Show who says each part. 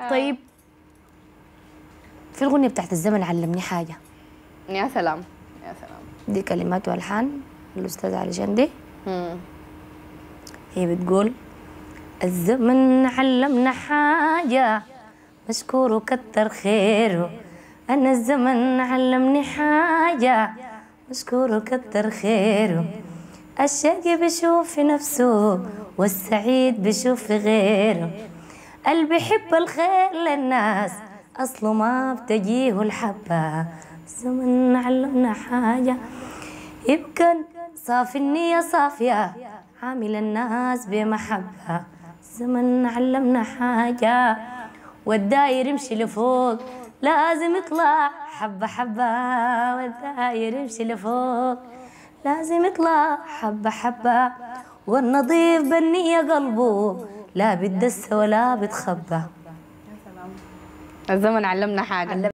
Speaker 1: طيب في الأغنية بتاعت الزمن علمني حاجة
Speaker 2: يا سلام يا سلام
Speaker 1: دي كلمات والحان الاستاذ علي جندي
Speaker 2: مم.
Speaker 1: هي بتقول الزمن علمنا حاجة مشكور وكتر خيره أنا الزمن علمني حاجة مشكور وكتر خيره الشقي بشوف في نفسه والسعيد بشوف في غيره اللي بيحب الخير للناس أصله ما بتجيه الحبة الزمن علمنا حاجة يمكن صافي النية صافية عامل الناس بمحبة الزمن علمنا حاجة والداير يمشي لفوق لازم يطلع حبة حبة والداير يمشي لفوق لازم يطلع حبة حبة والنظيف بالنية قلبه لا بتدس ولا بتخبى
Speaker 2: الزمن علمنا حاجه